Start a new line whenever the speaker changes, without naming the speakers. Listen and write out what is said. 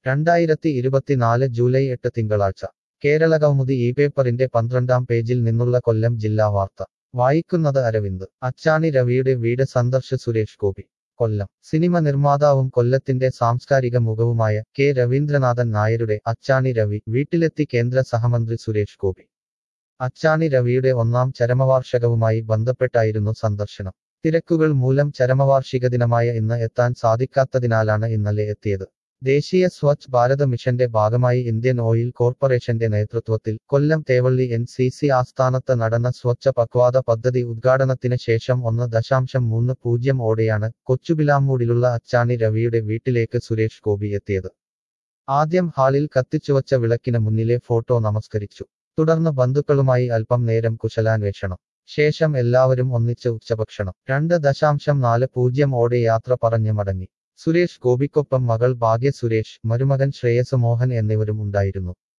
രണ്ടായിരത്തി ഇരുപത്തിനാല് ജൂലൈ എട്ട് തിങ്കളാഴ്ച കേരളകൗമുദി ഈ പേപ്പറിന്റെ പന്ത്രണ്ടാം പേജിൽ നിന്നുള്ള കൊല്ലം ജില്ലാ വാർത്ത വായിക്കുന്നത് അരവിന്ദ് അച്ചാണി രവിയുടെ വീട് സന്ദർശ സുരേഷ് ഗോപി കൊല്ലം സിനിമ നിർമ്മാതാവും കൊല്ലത്തിന്റെ സാംസ്കാരിക മുഖവുമായ കെ രവീന്ദ്രനാഥൻ നായരുടെ അച്ചാണി രവി വീട്ടിലെത്തി കേന്ദ്ര സഹമന്ത്രി സുരേഷ് ഗോപി അച്ചാണി രവിയുടെ ഒന്നാം ചരമവാർഷികവുമായി ബന്ധപ്പെട്ടായിരുന്നു സന്ദർശനം തിരക്കുകൾ മൂലം ചരമവാർഷിക ദിനമായ ഇന്ന് എത്താൻ സാധിക്കാത്തതിനാലാണ് ഇന്നലെ എത്തിയത് ദേശീയ സ്വച്ഛ് ഭാരത് മിഷന്റെ ഭാഗമായി ഇന്ത്യൻ ഓയിൽ കോർപ്പറേഷന്റെ നേതൃത്വത്തിൽ Kollam Thevally N C C ആസ്ഥാനത്ത് നടന്ന സ്വച്ഛ പക്വാദ പദ്ധതി ഉദ്ഘാടനത്തിന് ശേഷം ഒന്ന് ദശാംശം മൂന്ന് പൂജ്യം ഓടെയാണ് കൊച്ചുബിലാമൂടിലുള്ള അച്ചാണി രവിയുടെ വീട്ടിലേക്ക് സുരേഷ് ഗോപി എത്തിയത് ആദ്യം ഹാളിൽ കത്തിച്ചുവച്ച വിളക്കിന് മുന്നിലെ ഫോട്ടോ നമസ്കരിച്ചു തുടർന്ന് ബന്ധുക്കളുമായി അല്പം നേരം കുശലാന്വേഷണം ശേഷം എല്ലാവരും ഒന്നിച്ച് ഉച്ചഭക്ഷണം രണ്ട് ദശാംശം നാല് പൂജ്യം ഓടെ യാത്ര പറഞ്ഞ് മടങ്ങി സുരേഷ് ഗോപിക്കൊപ്പം മകൾ ഭാഗ്യ സുരേഷ് മരുമകൻ ശ്രേയസ് മോഹൻ എന്നിവരും ഉണ്ടായിരുന്നു